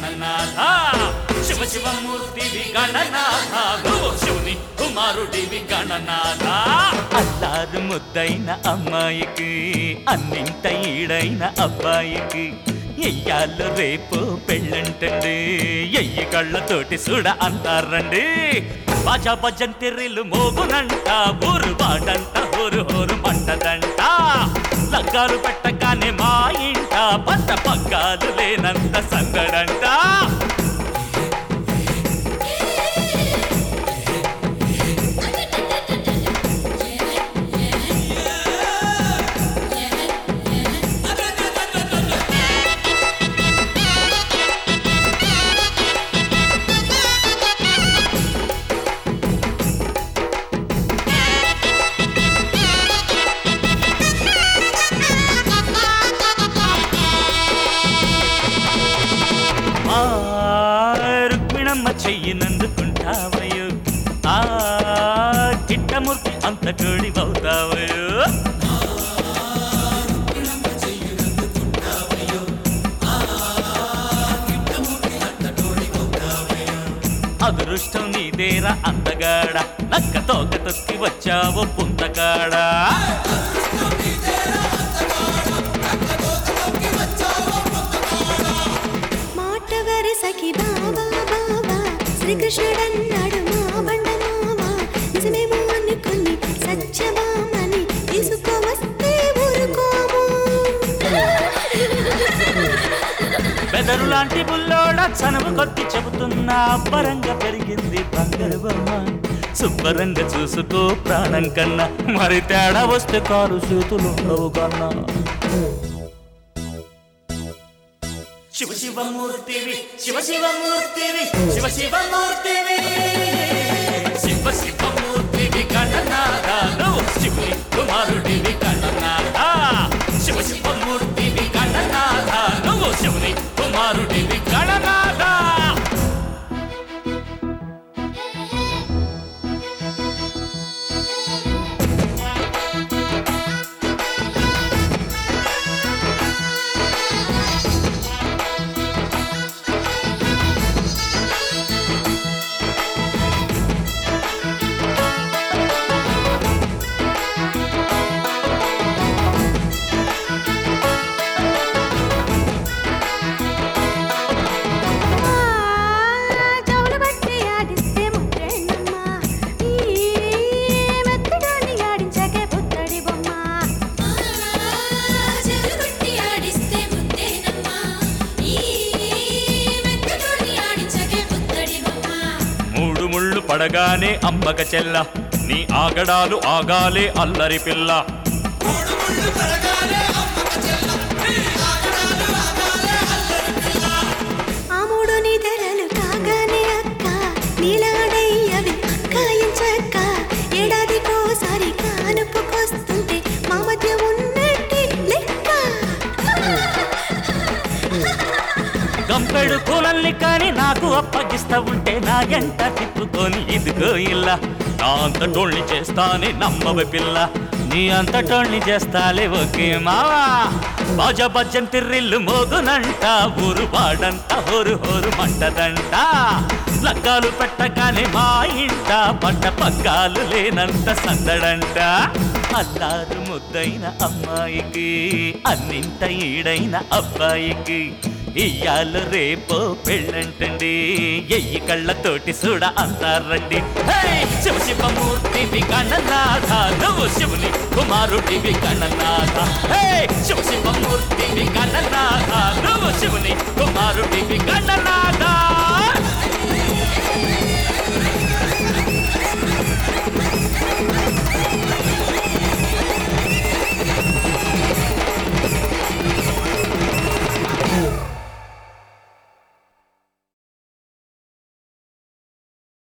గణనాథ శివ శివమూర్తివి గణనాథ నువ్వు శివుని కుమారుడివి గణనాథ అల్లారు ముద్దైన అమ్మాయికి అన్నింట ఈడైన అబ్బాయికి ఎయ్యాళ్ళు రేపు పెళ్ళంటండి ఎయ్యి కళ్ళతోటి చూడ అంటారండి బాజా భజంతిర్రిలు మోగునంట ఊరు వాడంట ఊరు ఊరు మంటదంట లగ్గాలు పెట్టగానే మా ఇంట పట్ట పగ్గాలు లేనంత సందడంట ఆ రుక్మిణమ్మ చెయ్యినందుకుంటావయో ఆ చిట్టమూర్తి అంత అవుతావయో అదృష్టం నీదేరా అందగాడ నక్క తోక తొక్కి వచ్చావు పుంతకాడా మాట వరసకి బాబా బాబా శ్రీకృష్ణుడన్నాడు మా బండ మావా నిజమేమో అనుకుని సత్యభామని తీసుకోవస్తే ఊరుకోము బెదరు లాంటి బుల్లోడ చనువు కొద్ది చెబుతున్నా అబ్బరంగా పెరిగింది బంగారు బొమ్మ శుభ్రంగా చూసుకో ప్రాణం కన్నా మరి తేడా వస్తే కారు చేతులు ఉండవు కన్నా శివ శివమూర్తివి శివ శివమూర్తివి శివ శివమూర్తివి శివ శివమూర్తివి గణనాథ నువ్వు శివుని కుమారుడివి గణనాథ శివ శివమూర్తివి గణనాథ నువ్వు శివుని కుమారుడివి గణనాథ ఆ, చెవులు బట్టి ఆడిస్తే ముద్దెన్నమ్మ. ఈ మెత్తడాన్ని ఆడించకే పుత్తడి బొమ్మ. చెరుగొట్టి ఆడిస్తే ముద్దేనమ్మా ఈ మెత్తతోటి ఆడించకే పుత్తడి బొమ్మ మూడు ముళ్ళు పడగానే అమ్మక చెల్ల నీ ఆగడాలు ఆగాలే అల్లరి పిల్ల ఆ మూడు నిధరలు కాగానే అక్క నీలాడయ్యవి అక్కాయించక్క ఏడాదికోసారి కానుపుకొస్తుంటే మా మధ్య ఉన్నట్టి లెక్క గంపెడు కూలల్ని కాని నాకు అప్పగిస్తా ఉంటే నా ఎంట తిప్పుకొని ఇదిగో ఇల్ల నా అంతటోళ్ళని చేస్తానే నమ్మవ పిల్ల నీ అంతటోళ్ళని చేస్తాలే ఓకే మావా బాజ బజ్జం తిర్రిల్లు మోగునంట ఊరు వాడంట హోరు హోరు మంటదంట లగ్గాలు పెట్టగానే మా ఇంట పట్ట పగ్గాలు లేనంత సందడంట అల్లారు ముద్దైన అమ్మాయికి అన్నింట ఈడైన అబ్బాయికి ఇయ్యాలు రేపో పెళ్ళంటండి ఎయ్యి కళ్ళతోటి చూడ అంటారండి హే! శివ శివమూర్తివి గణనాథ నువ్వు శివుని కుమారుడివి గణనాథ హే! శివ శివమూర్తివి గణనాథ నువ్వు శివుని కుమారుడివి గణనాథ